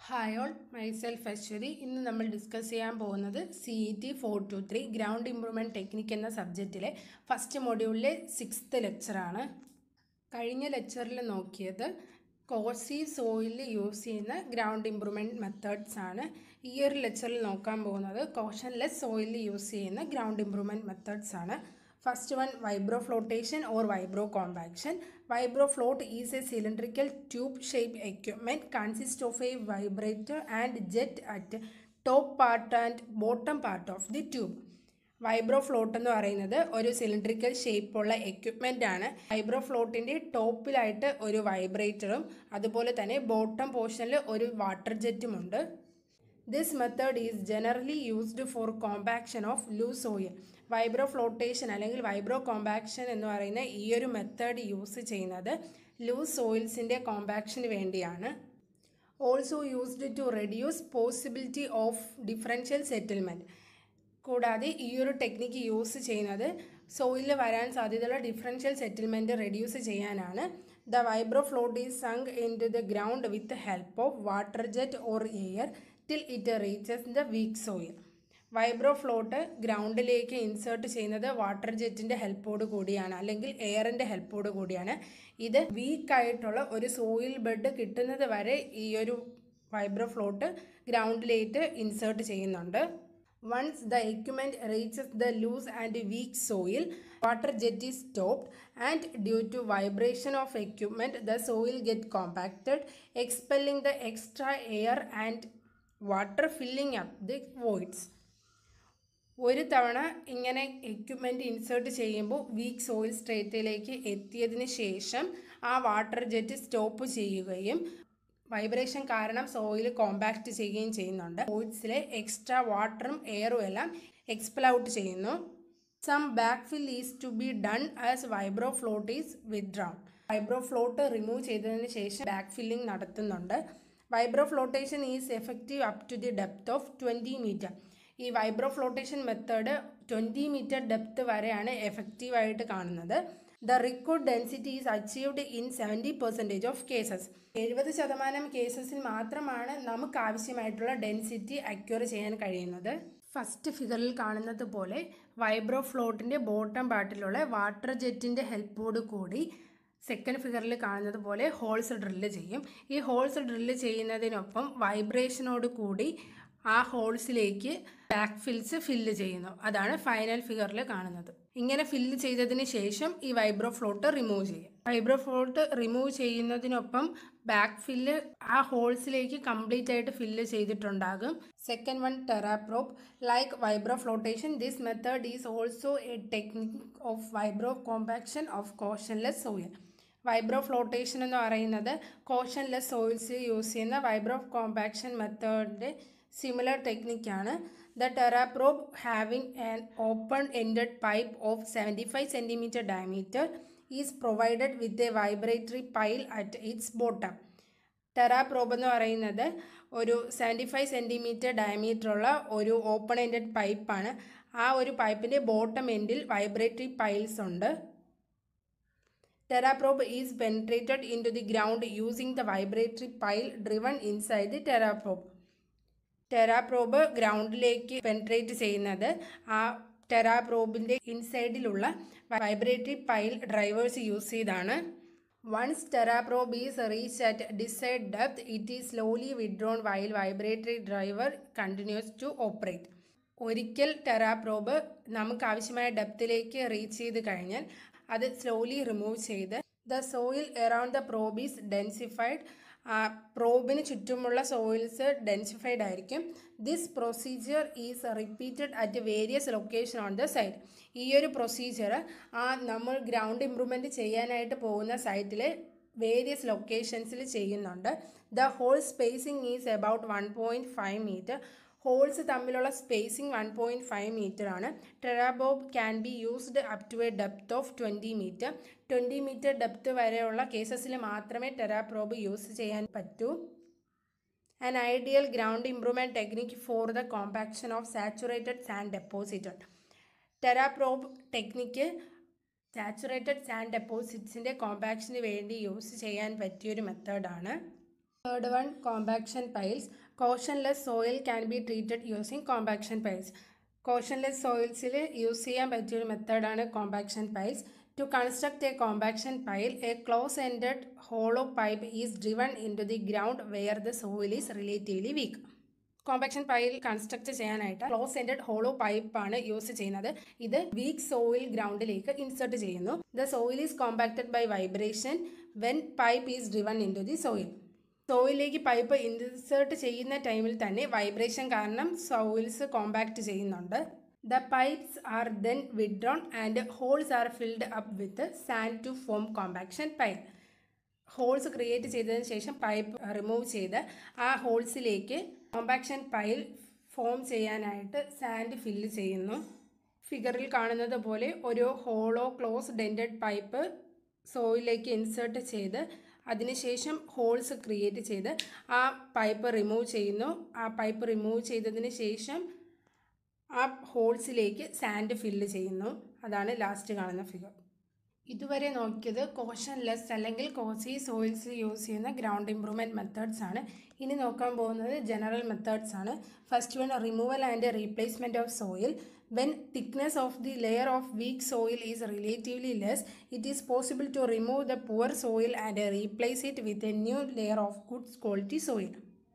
Hi all myself Aswathy ഇന്ന് നമ്മൾ discuss ചെയ്യാൻ പോകുന്നത് C E T four two three ground improvement technique എന്ന സബ്ജക്റ്റിലെ ഫസ്റ്റ് മൊഡ്യൂളിലെ സിക്സ്ത് ലെക്ചറാണ് കഴിഞ്ഞ ലെക്ചറിൽ നോക്കിയത് കോസീവ് സോയിലിൽ യൂസ് ചെയ്യുന്ന ഗ്രൗണ്ട് ഇമ്പ്രൂവ്മെൻറ്റ് മെത്തേഡ്സ് ആണ് ഈ ഒരു ലെക്ചറിൽ നോക്കാൻ പോകുന്നത് കോഷൻലെസ് സോയിലിൽ യൂസ് ചെയ്യുന്ന ഗ്രൗണ്ട് ഇമ്പ്രൂവ്മെൻറ്റ് മെത്തേഡ്സ് ആണ് first one vibro flotation or vibro compaction vibro float is a cylindrical tube shape equipment consist of a vibrator and jet at top part and bottom part of the tube vibro float എന്ന് പറയുന്നത് ഒരു cylindrical ഷേപ്പുള്ള equipment ആണ് വൈബ്രോ ഫ്ലോട്ടിൻ്റെ ടോപ്പിലായിട്ട് ഒരു വൈബ്രേറ്ററും അതുപോലെ തന്നെ bottom പോർഷനിൽ ഒരു water ജെറ്റും ഉണ്ട് this method is generally used for compaction of loose oil vibro flotation അല്ലെങ്കിൽ വൈബ്രോ കോമ്പാക്ഷൻ എന്ന് പറയുന്ന ഈ ഒരു മെത്തേഡ് യൂസ് ചെയ്യുന്നത് ലൂസ് ഓയിൽസിൻ്റെ കോമ്പാക്ഷന് വേണ്ടിയാണ് also used to reduce possibility of differential settlement കൂടാതെ ഈ ഒരു ടെക്നിക്ക് യൂസ് ചെയ്യുന്നത് സോയിലിൽ വരാൻ സാധ്യതയുള്ള ഡിഫറൻഷ്യൽ സെറ്റിൽമെൻറ്റ് റെഡ്യൂസ് ചെയ്യാനാണ് the vibro float is sunk in to the ground with help of water jet or air till it reaches the weak soil vibro float ഗ്രൗണ്ടിലേക്ക് insert ചെയ്യുന്നത് വാട്ടർ ജെറ്റിൻ്റെ ഹെൽപ്പോട് കൂടിയാണ് അല്ലെങ്കിൽ എയറിൻ്റെ ഹെൽപ്പോട് കൂടിയാണ് ഇത് വീക്കായിട്ടുള്ള ഒരു സോയിൽ ബെഡ് കിട്ടുന്നത് വരെ ഈ ഒരു വൈബ്രോ ഫ്ലോട്ട് ഗ്രൗണ്ടിലേക്ക് ഇൻസേർട്ട് ചെയ്യുന്നുണ്ട് Once the equipment reaches the loose and weak soil, water jet is stopped and due to vibration of equipment, the soil get compacted, expelling the extra air and water filling up the voids. ഒരു തവണ ഇങ്ങനെ equipment insert ചെയ്യുമ്പോൾ weak soil സ്ട്രേറ്റിലേക്ക് എത്തിയതിന് ശേഷം ആ water jet stop ചെയ്യുകയും vibration കാരണം സോയിൽ കോമ്പാക്ട് ചെയ്യുകയും ചെയ്യുന്നുണ്ട് ഓയിഡ്സിലെ എക്സ്ട്രാ വാട്ടറും എയറും എല്ലാം എക്സ്പെൽ ഔട്ട് ചെയ്യുന്നു some back fill is to be done as vibro float is withdrawn vibro float remove ചെയ്തതിന് ശേഷം ബാക്ക് ഫില്ലിംഗ് നടത്തുന്നുണ്ട് vibro flotation is effective up to the depth of twenty metre ഈ vibro flotation method twenty metre depth വരെയാണ് എഫക്റ്റീവായിട്ട് കാണുന്നത് the record density is achieved in seventy percentage of cases എഴുപത് ശതമാനം കേസസിൽ മാത്രമാണ് നമുക്ക് ആവശ്യമായിട്ടുള്ള ഡെൻസിറ്റി അക്യൂർ ചെയ്യാൻ കഴിയുന്നത് ഫസ്റ്റ് ഫിഗറിൽ കാണുന്നത് പോലെ വൈബ്രോ ഫ്ലോട്ടിൻ്റെ ബോട്ടം പാർട്ടിലുള്ള വാട്ടർ ജെറ്റിൻ്റെ ഹെൽപ്പോട് കൂടി സെക്കൻഡ് ഫിഗറിൽ കാണുന്നത് പോലെ ഹോൾസ് ഡ്രില്ല് ചെയ്യും ഈ ഹോൾസ് ഡ്രില്ല് ചെയ്യുന്നതിനൊപ്പം വൈബ്രേഷനോട് കൂടി ആ ഹോൾസിലേക്ക് ബാക്ക് ഫിൽസ് ഫില്ല് ചെയ്യുന്നു അതാണ് ഫൈനൽ ഫിഗറിൽ കാണുന്നത് ഇങ്ങനെ ഫില്ല് ചെയ്തതിന് ശേഷം ഈ വൈബ്രോ ഫ്ലോട്ട് റിമൂവ് ചെയ്യും വൈബ്രോ ഫ്ലോട്ട് റിമൂവ് ചെയ്യുന്നതിനൊപ്പം ബാക്ക് ഫില്ല് ആ ഹോൾസിലേക്ക് കംപ്ലീറ്റ് ആയിട്ട് ഫില്ല് ചെയ്തിട്ടുണ്ടാകും second one terraprobe like vibro flotation this method is also a technique of vibro compaction of cohesionless soil vibro flotation എന്ന് പറയുന്നത് കോഷൻലെസ് സോയിൽസ് യൂസ് ചെയ്യുന്ന vibro compaction മെത്തേഡിൻ്റെ similar ടെക്നിക്കാണ് the terraprobe having an open ended pipe of seventy five centimetre diameter is provided with a vibratory pile at its bottom terraprobe എന്ന് പറയുന്നത് ഒരു seventy five centimetre ഡയമീറ്ററുള്ള ഒരു open ended പൈപ്പാണ് ആ ഒരു പൈപ്പിൻ്റെ ബോട്ടം എൻഡിൽ വൈബ്രേറ്ററി പൈൽസ് ഉണ്ട് Terraprobe is penetrated into the ground using the vibratory pile driven inside the terraprobe. Terraprobe ഗ്രൗണ്ടിലേക്ക് പെൻട്രേറ്റ് ചെയ്യുന്നത് ആ ടെറാപ്രോബിൻ്റെ ഇൻസൈഡിലുള്ള വൈബ്രേറ്ററി പൈൽ ഡ്രൈവേഴ്സ് യൂസ് ചെയ്താണ് once terraprobe is reach at decide depth it is slowly withdrawn while vibratory driver continues to operate ഒരിക്കൽ terraprobe നമുക്ക് ആവശ്യമായ ഡെപ്തിലേക്ക് റീച്ച് ചെയ്ത് കഴിഞ്ഞാൽ അത് സ്ലോലി റിമൂവ് ചെയ്ത് the soil around the probe is densified പ്രോബിന് ചുറ്റുമുള്ള സോയിൽസ് ഡെൻസിഫൈഡ് ആയിരിക്കും this procedure is repeated at various location on the site ഈ ഒരു പ്രൊസീജിയർ ആ നമ്മൾ ഗ്രൗണ്ട് ഇമ്പ്രൂവ്മെൻറ്റ് ചെയ്യാനായിട്ട് പോകുന്ന സൈറ്റിൽ വേരിയസ് ലൊക്കേഷൻസിൽ ചെയ്യുന്നുണ്ട് the hole spacing is about one point five metre holes തമ്മിലുള്ള spacing one point five metre ആണ് terraprobe can be used up to a depth of twenty metre twenty metre depth വരെയുള്ള കേസസിൽ മാത്രമേ ടെറാപ്രോബ് യൂസ് ചെയ്യാൻ പറ്റൂ an ideal ground improvement technique for the compaction of saturated sand deposited terraprobe technique saturated sand ഡെപ്പോസിറ്റ്സിൻ്റെ കോമ്പാക്ഷന് വേണ്ടി use ചെയ്യാൻ പറ്റിയൊരു മെത്തേഡാണ് third one compaction piles കോഷൻലെസ് soil can be treated using compaction piles cohesionless സോയിൽസിൽ use ചെയ്യാൻ പറ്റിയൊരു മെത്തേഡാണ് compaction piles to construct a compaction pile a close ended hollow pipe is driven in to the ground where the soil is relatively weak compaction pile construct ചെയ്യാനായിട്ട് close ended hollow പൈപ്പാണ് use ചെയ്യുന്നത് ഇത് weak soil ഗ്രൗണ്ടിലേക്ക് insert ചെയ്യുന്നു the soil is compacted by vibration when pipe is driven in to the soil സോയിലേക്ക് pipe insert ചെയ്യുന്ന ടൈമിൽ തന്നെ വൈബ്രേഷൻ കാരണം സോയിൽസ് കോമ്പാക്ട് ചെയ്യുന്നുണ്ട് the pipes are then withdrawn and holes are filled up with sand to form compaction pipe holes create ചെയ്തതിന് ശേഷം pipe remove ചെയ്ത് ആ ഹോൾസിലേക്ക് കോമ്പാക്ഷൻ പൈൽ ഫോം ചെയ്യാനായിട്ട് സാൻഡ് ഫില്ല് ചെയ്യുന്നു ഫിഗറിൽ കാണുന്നത് പോലെ ഒരു ഹോളോ ക്ലോസ് ഡെൻറ്റഡ് പൈപ്പ് സോയിലേക്ക് ഇൻസേർട്ട് ചെയ്ത് അതിനുശേഷം ഹോൾസ് ക്രിയേറ്റ് ചെയ്ത് ആ പൈപ്പ് റിമൂവ് ചെയ്യുന്നു ആ പൈപ്പ് റിമൂവ് ചെയ്തതിന് ശേഷം ആ ഹോൾസിലേക്ക് സാൻഡ് ഫില്ല് ചെയ്യുന്നു അതാണ് ലാസ്റ്റ് കാണുന്ന ഫിഗർ ഇതുവരെ നോക്കിയത് കോഷൻലെസ് അല്ലെങ്കിൽ കോസി സോയിൽസ് യൂസ് ചെയ്യുന്ന ഗ്രൗണ്ട് ഇംപ്രൂവ്മെൻറ്റ് മെത്തേഡ്സ് ആണ് ഇനി നോക്കാൻ പോകുന്നത് ജനറൽ മെത്തേഡ്സ് ആണ് first one removal and replacement of soil when thickness of the layer of weak soil is relatively less it is possible to remove the poor soil and replace it with a new layer of good quality soil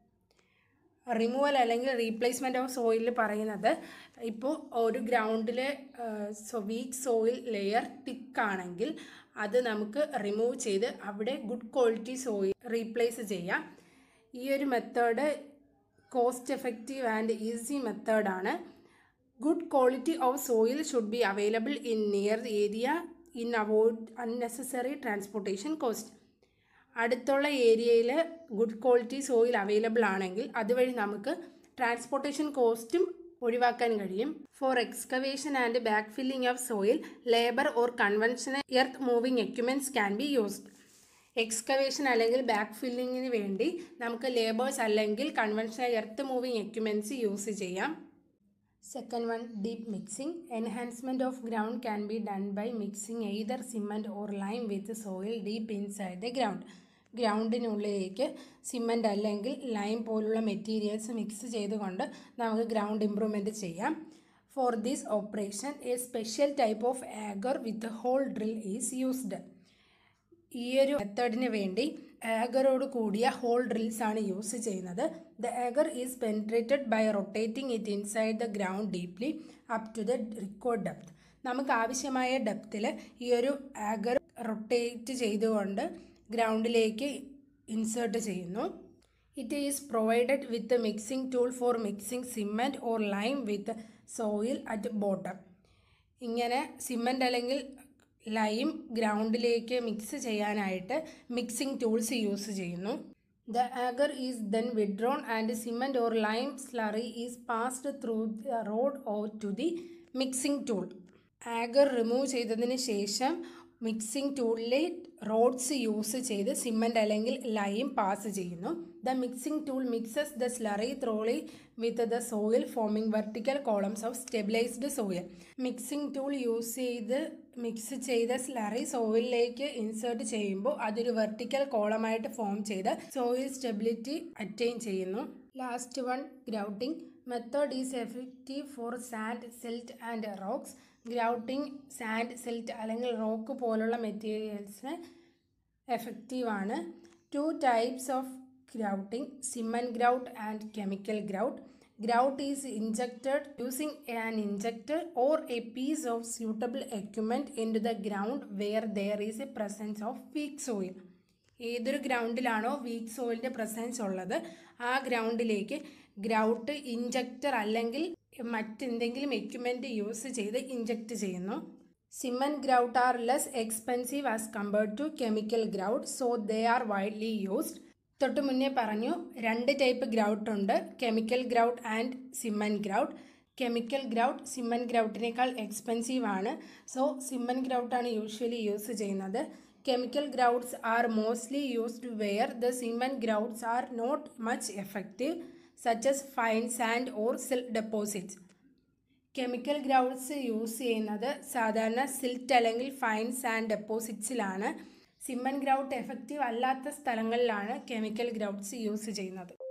removal അല്ലെങ്കിൽ replacement of soil പറയുന്നത് ഇപ്പോൾ ഒരു ഗ്രൗണ്ടിൽ week soil layer തിക്കാണെങ്കിൽ അത് നമുക്ക് remove ചെയ്ത് അവിടെ good quality soil replace ചെയ്യാം ഈ ഒരു method cost effective and easy മെത്തേഡാണ് good quality of soil should be available in near area in avoid unnecessary transportation cost അടുത്തുള്ള ഏരിയയിൽ ഗുഡ് ക്വാളിറ്റി സോയിൽ അവൈലബിൾ ആണെങ്കിൽ അതുവഴി നമുക്ക് ട്രാൻസ്പോർട്ടേഷൻ കോസ്റ്റും ഒഴിവാക്കാൻ കഴിയും for excavation and back filling of soil labour or conventional earth moving equipments can be used excavation അല്ലെങ്കിൽ back ഫില്ലിങ്ങിന് വേണ്ടി നമുക്ക് ലേബേഴ്സ് അല്ലെങ്കിൽ conventional earth moving equipments use ചെയ്യാം second one deep mixing enhancement of ground can be done by mixing either cement or lime with soil deep inside the ground ഗ്രൗണ്ടിനുള്ളിലേക്ക് cement അല്ലെങ്കിൽ lime പോലുള്ള materials mix ചെയ്തുകൊണ്ട് നമുക്ക് ground improvement ചെയ്യാം for this operation a special type of auger with hole drill is used ഈ ഒരു മെത്തേഡിന് വേണ്ടി ആഗറോട് കൂടിയ ഹോൾ ഡ്രിൽസ് ആണ് യൂസ് ചെയ്യുന്നത് the auger is penetrated by rotating it inside the ground deeply up to the record depth നമുക്ക് ആവശ്യമായ ഡെപ്തിൽ ഈ ഒരു ആഗർ റൊട്ടേറ്റ് ചെയ്തുകൊണ്ട് ഗ്രൗണ്ടിലേക്ക് ഇൻസേർട്ട് ചെയ്യുന്നു it is provided with mixing tool for mixing cement or lime with soil at bottom ഇങ്ങനെ cement അല്ലെങ്കിൽ ലൈം ഗ്രൗണ്ടിലേക്ക് മിക്സ് ചെയ്യാനായിട്ട് മിക്സിംഗ് ടൂൾസ് യൂസ് ചെയ്യുന്നു the auger is then withdrawn and cement or lime slurry is passed through the rod or to the mixing tool auger remove ചെയ്തതിന് ശേഷം mixing ടൂളിലെ rods use ചെയ്ത് cement അല്ലെങ്കിൽ lime pass ചെയ്യുന്നു the mixing tool mixes the slurry thoroughly with the soil forming vertical columns of stabilised soil mixing tool use ചെയ്ത് mix ചെയ്ത slurry സോയിലിലേക്ക് insert ചെയ്യുമ്പോൾ അതൊരു വെർട്ടിക്കൽ കോളമായിട്ട് ഫോം ചെയ്ത് സോയിൽ സ്റ്റെബിലിറ്റി അറ്റൈൻ ചെയ്യുന്നു last one grouting method is effective for sand silt and rocks grouting sand silt അല്ലെങ്കിൽ rock പോലുള്ള മെറ്റീരിയൽസ് എഫക്റ്റീവാണ് two types of grouting cement grout and chemical grout grout is injected using an injector or a piece of suitable equipment in to the ground where there is a presence of weak soil ഏതൊരു ഗ്രൗണ്ടിലാണോ week സോയിലിൻ്റെ presence ഉള്ളത് ആ ഗ്രൗണ്ടിലേക്ക് grout injector അല്ലെങ്കിൽ മറ്റെന്തെങ്കിലും equipment use ചെയ്ത് inject ചെയ്യുന്നു cement grout are less expensive as compared to chemical grout so they are widely used തൊട്ട് മുന്നേ പറഞ്ഞു രണ്ട് ടൈപ്പ് ഗ്രൗട്ട് ഉണ്ട് chemical grout and cement grout chemical grout cement ഗ്രൗട്ടിനേക്കാൾ എക്സ്പെൻസീവ് ആണ് സോ സിമൻ ഗ്രൗട്ടാണ് യൂഷ്വലി യൂസ് ചെയ്യുന്നത് chemical grouts are mostly used where the cement grouts are not much effective such as fine sand or silt deposits chemical grouts use ചെയ്യുന്നത് സാധാരണ silt അല്ലെങ്കിൽ fine sand ഡെപ്പോസിറ്റ്സിലാണ് cement grout effective അല്ലാത്ത സ്ഥലങ്ങളിലാണ് chemical ഗ്രൗട്ട്സ് use ചെയ്യുന്നത്